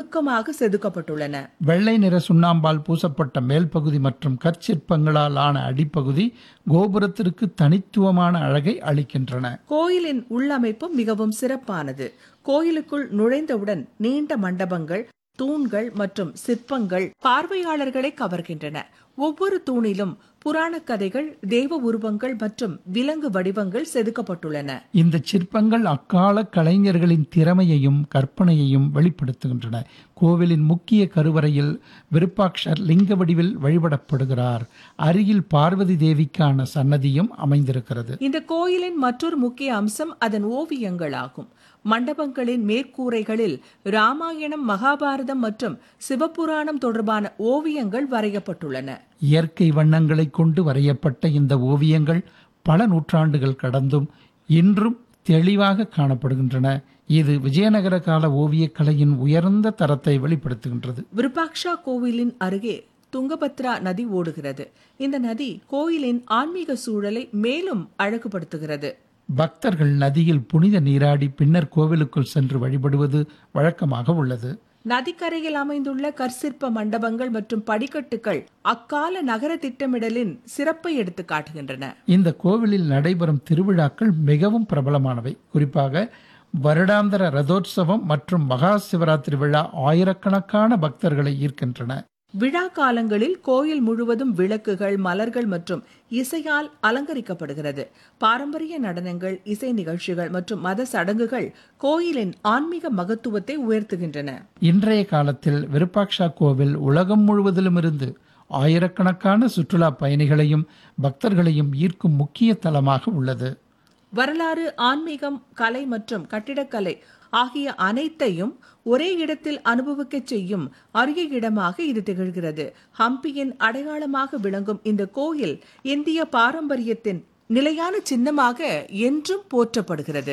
நுணுக்கமாக செதுக்கப்பட்டுள்ளன வெள்ளை நிற சுண்ணாம்பால் பூசப்பட்ட மேல் பகுதி மற்றும் கற்சிற்பங்களால் ஆன அடிப்பகுதி கோபுரத்திற்கு தனித்துவமான அழகை அளிக்கின்றன கோயிலின் உள்ளமைப்பு மிகவும் சிறப்பானது கோயிலுக்குள் நுழைந்தவுடன் நீண்ட மண்டபங்கள் தூண்கள் மற்றும் சிற்பங்கள் பார்வையாளர்களை கவர்கின்றன ஒவ்வொரு தூணிலும் புராணக் கதைகள் தெய்வ உருவங்கள் மற்றும் விலங்கு வடிவங்கள் செதுக்கப்பட்டுள்ளன இந்த சிற்பங்கள் அக்கால கலைஞர்களின் திறமையையும் கற்பனையையும் வெளிப்படுத்துகின்றன கோவிலின் முக்கிய கருவறையில் விருப்பாக்ஷர் லிங்க வடிவில் வழிபடப்படுகிறார் அருகில் பார்வதி தேவிக்கான சன்னதியும் அமைந்திருக்கிறது இந்த கோயிலின் மற்றொரு முக்கிய அம்சம் அதன் ஓவியங்களாகும் மண்டபங்களின் மேற்கூரைகளில் ராமாயணம் மகாபாரதம் மற்றும் சிவபுராணம் தொடர்பான ஓவியங்கள் வரையப்பட்டுள்ளன இயற்கை வண்ணங்களைக் கொண்டு வரையப்பட்ட இந்த ஓவியங்கள் பல நூற்றாண்டுகள் கடந்தும் இன்றும் தெளிவாக காணப்படுகின்றன இது விஜயநகர கால ஓவியக்கலையின் உயர்ந்த தரத்தை வெளிப்படுத்துகின்றது விருப்பாக்ஷா கோவிலின் அருகே துங்கபத்ரா நதி ஓடுகிறது இந்த நதி கோயிலின் ஆன்மீக சூழலை மேலும் அழகுபடுத்துகிறது பக்தர்கள் நதியில் புனித நீராடி பின்னர் கோவிலுக்குள் சென்று வழிபடுவது வழக்கமாக உள்ளது நதிக்கரையில் அமைந்துள்ள கற்சிற்ப மண்டபங்கள் மற்றும் படிக்கட்டுகள் அக்கால நகர திட்டமிடலின் சிறப்பை எடுத்து காட்டுகின்றன இந்த கோவிலில் நடைபெறும் திருவிழாக்கள் மிகவும் பிரபலமானவை குறிப்பாக வருடாந்திர ரதோற்சவம் மற்றும் மகா சிவராத்திரி விழா ஆயிரக்கணக்கான பக்தர்களை ஈர்க்கின்றன விழா காலங்களில் கோயில் முழுவதும் விளக்குகள் மலர்கள் மற்றும் இசையால் அலங்கரிக்கப்படுகிறது பாரம்பரிய நடனங்கள் இசை நிகழ்ச்சிகள் மற்றும் மத சடங்குகள் கோயிலின் ஆன்மீக மகத்துவத்தை உயர்த்துகின்றன இன்றைய காலத்தில் விருப்பாக்ஷா கோவில் உலகம் முழுவதிலுமிருந்து ஆயிரக்கணக்கான சுற்றுலா பயணிகளையும் பக்தர்களையும் ஈர்க்கும் முக்கிய தலமாக உள்ளது வரலாறு ஆன்மீகம் கலை மற்றும் கட்டிடக்கலை ஆகிய அனைத்தையும் ஒரே இடத்தில் அனுபவிக்கச் செய்யும் அரிய இடமாக இது திகழ்கிறது ஹம்பியின் அடையாளமாக விளங்கும் இந்த கோயில் இந்திய பாரம்பரியத்தின் நிலையான சின்னமாக என்றும் போற்றப்படுகிறது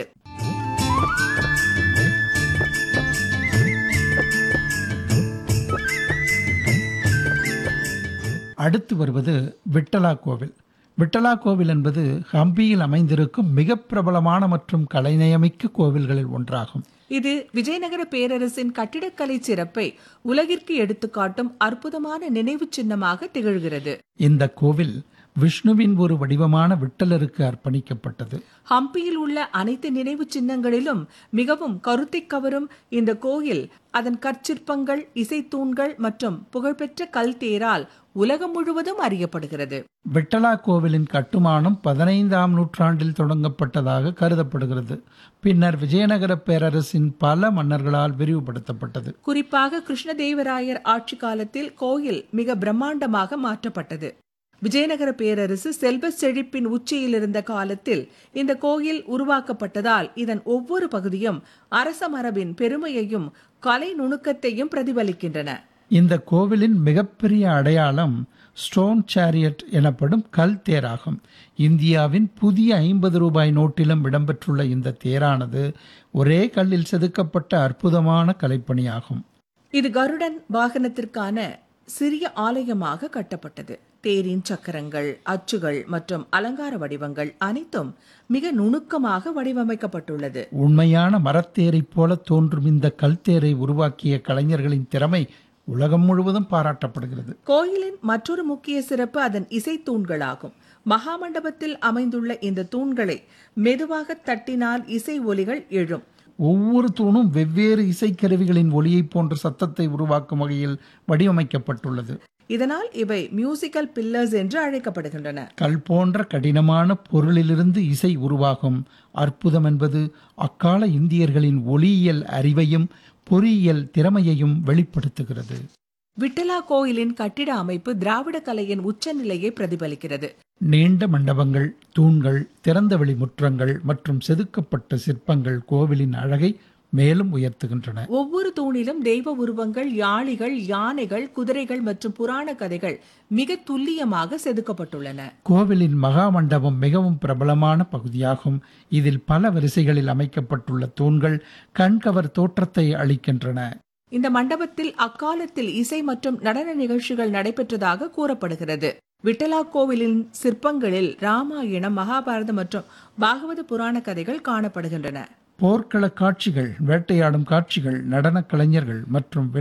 அடுத்து வருவது விட்டலா கோவில் விட்டலா கோவில் என்பது ஹம்பியில் அமைந்திருக்கும் மிக பிரபலமான மற்றும் கலைநயமிக்க கோவில்களில் ஒன்றாகும் இது விஜயநகர பேரரசின் கட்டிடக்கலை சிறப்பை உலகிற்கு எடுத்துக்காட்டும் அற்புதமான நினைவு சின்னமாக திகழ்கிறது இந்த கோவில் விஷ்ணுவின் ஒரு வடிவமான விட்டலருக்கு அர்ப்பணிக்கப்பட்டது ஹம்பியில் உள்ள அனைத்து நினைவு சின்னங்களிலும் மிகவும் கருத்தை கவரும் இந்த கோயில் அதன் கற்சிற்பங்கள் இசைத்தூண்கள் மற்றும் புகழ்பெற்ற கல் தேரால் உலகம் முழுவதும் அறியப்படுகிறது விட்டலா கோவிலின் கட்டுமானம் பதினைந்தாம் நூற்றாண்டில் தொடங்கப்பட்டதாக கருதப்படுகிறது பின்னர் விஜயநகர பேரரசின் பல மன்னர்களால் விரிவுபடுத்தப்பட்டது குறிப்பாக கிருஷ்ணதேவராயர் ஆட்சி காலத்தில் கோயில் மிக பிரம்மாண்டமாக மாற்றப்பட்டது விஜயநகர பேரரசு செல்வ செழிப்பின் உச்சியில் இருந்த காலத்தில் இந்த கோயில் உருவாக்கப்பட்டதால் இதன் ஒவ்வொரு பகுதியும் அரச மரபின் பெருமையையும் கலை நுணுக்கத்தையும் பிரதிபலிக்கின்றன இந்த கோவிலின் மிகப்பெரிய அடையாளம் ஸ்டோன் சேரியட் எனப்படும் கல் தேராகும் இந்தியாவின் புதிய ஐம்பது ரூபாய் நோட்டிலும் இடம்பெற்றுள்ள இந்த தேரானது ஒரே கல்லில் செதுக்கப்பட்ட அற்புதமான கலைப்பணியாகும் இது கருடன் வாகனத்திற்கான சிறிய ஆலயமாக கட்டப்பட்டது தேரின் சக்கரங்கள் அச்சுகள் மற்றும் அலங்கார வடிவங்கள் அனைத்தும் மிக நுணுக்கமாக வடிவமைக்கப்பட்டுள்ளது உண்மையான மரத்தேரைப் போல தோன்றும் இந்த கல் தேரை உருவாக்கிய கலைஞர்களின் திறமை உலகம் முழுவதும் பாராட்டப்படுகிறது கோயிலின் மற்றொரு முக்கிய சிறப்பு அதன் இசை தூண்களாகும் மகாமண்டபத்தில் அமைந்துள்ள இந்த தூண்களை மெதுவாக தட்டினால் இசை ஒலிகள் எழும் ஒவ்வொரு தூணும் வெவ்வேறு இசைக்கருவிகளின் ஒலியைப் போன்ற சத்தத்தை உருவாக்கும் வகையில் வடிவமைக்கப்பட்டுள்ளது இதனால் இவை மியூசிக்கல் பில்லர்ஸ் என்று அழைக்கப்படுகின்றன கல் போன்ற கடினமான பொருளிலிருந்து இசை உருவாகும் அற்புதம் என்பது அக்கால இந்தியர்களின் ஒளியியல் அறிவையும் பொறியியல் திறமையையும் வெளிப்படுத்துகிறது விட்டலா கோயிலின் கட்டிட அமைப்பு திராவிட கலையின் உச்சநிலையை பிரதிபலிக்கிறது நீண்ட மண்டபங்கள் தூண்கள் திறந்தவெளி முற்றங்கள் மற்றும் செதுக்கப்பட்ட சிற்பங்கள் கோவிலின் அழகை மேலும் உயர்த்துகின்றன ஒவ்வொரு தூணிலும் தெய்வ உருவங்கள் யாளிகள் யானைகள் குதிரைகள் மற்றும் புராண கதைகள் மிக துல்லியமாக செதுக்கப்பட்டுள்ளன கோவிலின் மகா மண்டபம் மிகவும் பிரபலமான பகுதியாகும் இதில் பல வரிசைகளில் அமைக்கப்பட்டுள்ள தூண்கள் கண்கவர் தோற்றத்தை அளிக்கின்றன இந்த மண்டபத்தில் அக்காலத்தில் இசை மற்றும் நடன நிகழ்ச்சிகள் நடைபெற்றதாக கூறப்படுகிறது விட்டலா கோவிலின் சிற்பங்களில் ராமாயணம் மகாபாரதம் மற்றும் பாகவத புராண கதைகள் காணப்படுகின்றன போர்க்கள காட்சிகள் வேட்டையாடும் காட்சிகள் நடனக் கலைஞர்கள் மற்றும்